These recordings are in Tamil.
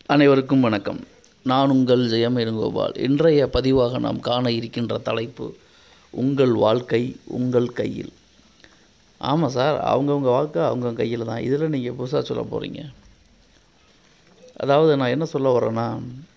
அனைவருக்கும் வணக்கம் நான் உங்கள் ஜெயம் வேணுகோபால் இன்றைய பதிவாக நாம் காண இருக்கின்ற தலைப்பு உங்கள் வாழ்க்கை உங்கள் கையில் ஆமாம் சார் அவங்கவுங்க வாழ்க்கை அவங்கவுங்க கையில் தான் இதில் நீங்கள் புதுசாக சொல்ல போகிறீங்க அதாவது நான் என்ன சொல்ல வரேன்னா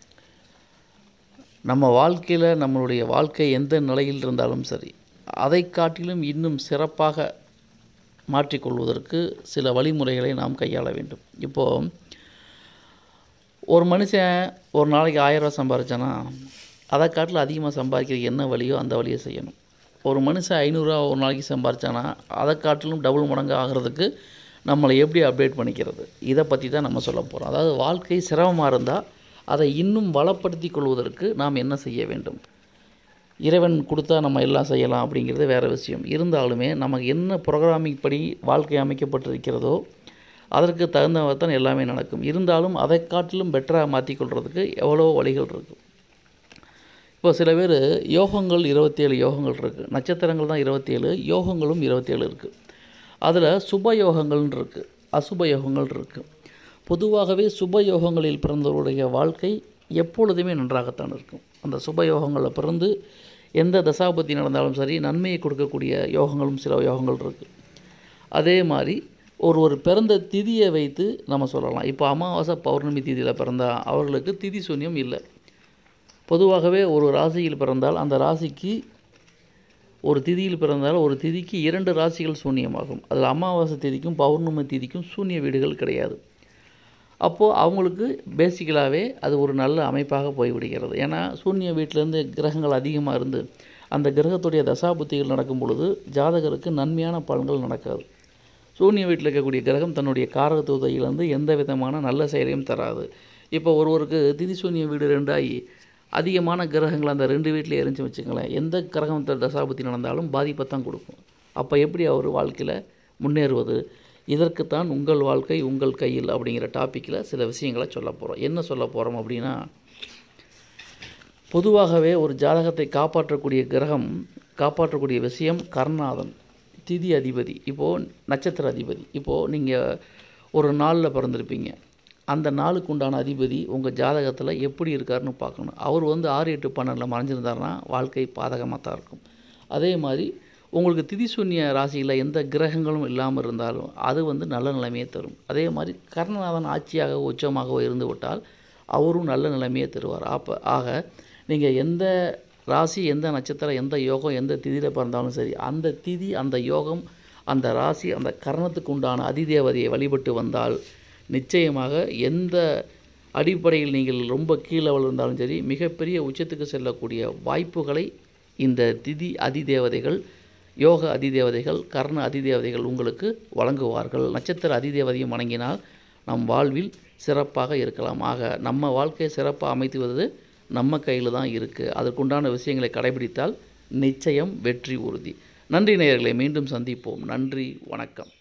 நம்ம வாழ்க்கையில் நம்மளுடைய வாழ்க்கை எந்த நிலையில் இருந்தாலும் சரி அதை காட்டிலும் இன்னும் சிறப்பாக மாற்றிக்கொள்வதற்கு சில வழிமுறைகளை நாம் கையாள வேண்டும் இப்போது ஒரு மனுஷன் ஒரு நாளைக்கு ஆயிரரூவா சம்பாரிச்சானா அதை காட்டில் அதிகமாக சம்பாதிக்கிற என்ன வழியோ அந்த வழியை செய்யணும் ஒரு மனுஷன் ஐநூறுரூவா ஒரு நாளைக்கு சம்பாரிச்சானா அதை காட்டிலும் டபுள் மடங்கு ஆகிறதுக்கு நம்மளை எப்படி அப்டேட் பண்ணிக்கிறது இதை பற்றி தான் நம்ம சொல்ல போகிறோம் அதாவது வாழ்க்கை சிரமமாக இருந்தால் அதை இன்னும் வளப்படுத்தி கொள்வதற்கு நாம் என்ன செய்ய வேண்டும் இறைவன் கொடுத்தா நம்ம எல்லாம் செய்யலாம் அப்படிங்கிறது வேறு விஷயம் இருந்தாலுமே நமக்கு என்ன ப்ரோக்ராமிங் படி வாழ்க்கை அமைக்கப்பட்டிருக்கிறதோ அதற்கு தகுந்தவத்தான் எல்லாமே நடக்கும் இருந்தாலும் அதை காட்டிலும் பெட்டராக மாற்றிக்கொள்கிறதுக்கு எவ்வளோ வழிகள் இருக்குது இப்போ சில பேர் யோகங்கள் இருபத்தேழு யோகங்கள் இருக்குது நட்சத்திரங்கள் தான் இருபத்தேழு யோகங்களும் இருபத்தேழு இருக்குது அதில் சுப யோகங்கள்னு இருக்குது அசுப யோகங்கள் இருக்குது பொதுவாகவே சுப யோகங்களில் பிறந்தவருடைய வாழ்க்கை எப்பொழுதுமே நன்றாகத்தான் இருக்கும் அந்த சுப யோகங்களில் பிறந்து எந்த தசாபத்தி நடந்தாலும் சரி நன்மையை கொடுக்கக்கூடிய யோகங்களும் சில யோகங்கள் இருக்குது அதே மாதிரி ஒரு ஒரு பிறந்த திதியை வைத்து நம்ம சொல்லலாம் இப்போ அமாவாசை பௌர்ணமி திதியில் பிறந்தால் அவர்களுக்கு திதி சூன்யம் இல்லை பொதுவாகவே ஒரு ராசியில் பிறந்தால் அந்த ராசிக்கு ஒரு திதியில் பிறந்தால் ஒரு திதிக்கு இரண்டு ராசிகள் சூன்யமாகும் அதில் அமாவாசை திதிக்கும் பௌர்ணமி திதிக்கும் சூன்ய வீடுகள் கிடையாது அப்போது அவங்களுக்கு பேசிக்கலாகவே அது ஒரு நல்ல அமைப்பாக போய்விடுகிறது ஏன்னா சூன்ய வீட்டிலேருந்து கிரகங்கள் அதிகமாக இருந்து அந்த கிரகத்துடைய தசாபுத்திகள் நடக்கும் பொழுது ஜாதகருக்கு நன்மையான பலன்கள் நடக்காது சூன்ய வீட்டில் இருக்கக்கூடிய கிரகம் தன்னுடைய காரகத்துவத்தையிலேருந்து எந்த விதமான நல்ல செயலையும் தராது இப்போ ஒருவருக்கு திதி சூன்ய வீடு ரெண்டாகி அதிகமான கிரகங்கள் அந்த ரெண்டு வீட்டில் எரிஞ்சு வச்சுங்களேன் எந்த கிரகம் தசாபுத்தி நடந்தாலும் பாதிப்பைத்தான் கொடுக்கும் அப்போ எப்படி அவர் வாழ்க்கையில் முன்னேறுவது இதற்குத்தான் உங்கள் வாழ்க்கை உங்கள் கையில் அப்படிங்கிற டாப்பிக்கில் சில விஷயங்களை சொல்ல போகிறோம் என்ன சொல்ல போகிறோம் அப்படின்னா பொதுவாகவே ஒரு ஜாதகத்தை காப்பாற்றக்கூடிய கிரகம் காப்பாற்றக்கூடிய விஷயம் கர்நாதன் திதி அதிபதி இப்போது நட்சத்திர அதிபதி இப்போது நீங்கள் ஒரு நாளில் பிறந்திருப்பீங்க அந்த நாளுக்கு உண்டான அதிபதி உங்கள் ஜாதகத்தில் எப்படி இருக்காருன்னு பார்க்கணும் அவர் வந்து ஆறு எட்டு பன்னெண்டில் மறைஞ்சிருந்தாருன்னா வாழ்க்கை பாதகமாக தான் இருக்கும் அதே மாதிரி உங்களுக்கு திதி சூன்ய ராசியில் எந்த கிரகங்களும் இல்லாமல் இருந்தாலும் அது வந்து நல்ல நிலைமையை தரும் அதே மாதிரி கர்ணநாதன் ஆட்சியாக உச்சமாகவோ இருந்து விட்டால் அவரும் நல்ல நிலைமையை தருவார் அப்போ ஆக நீங்கள் எந்த ராசி எந்த நட்சத்திரம் எந்த யோகம் எந்த திதியில் பிறந்தாலும் சரி அந்த திதி அந்த யோகம் அந்த ராசி அந்த கர்ணத்துக்கு உண்டான அதிதேவதையை வழிபட்டு வந்தால் நிச்சயமாக எந்த அடிப்படையில் நீங்கள் ரொம்ப கீழே இருந்தாலும் சரி மிகப்பெரிய உச்சத்துக்கு செல்லக்கூடிய வாய்ப்புகளை இந்த திதி அதிதேவதைகள் யோக அதிதேவதைகள் கர்ண அதிதேவதைகள் உங்களுக்கு வழங்குவார்கள் நட்சத்திர அதிதேவதையும் வணங்கினால் நம் வாழ்வில் சிறப்பாக இருக்கலாம் ஆக நம்ம வாழ்க்கையை சிறப்பாக அமைத்துவது நம்ம கையில் தான் இருக்குது அதற்குண்டான விஷயங்களை கடைபிடித்தால் நிச்சயம் வெற்றி உறுதி நன்றி நேயர்களை மீண்டும் சந்திப்போம் நன்றி வணக்கம்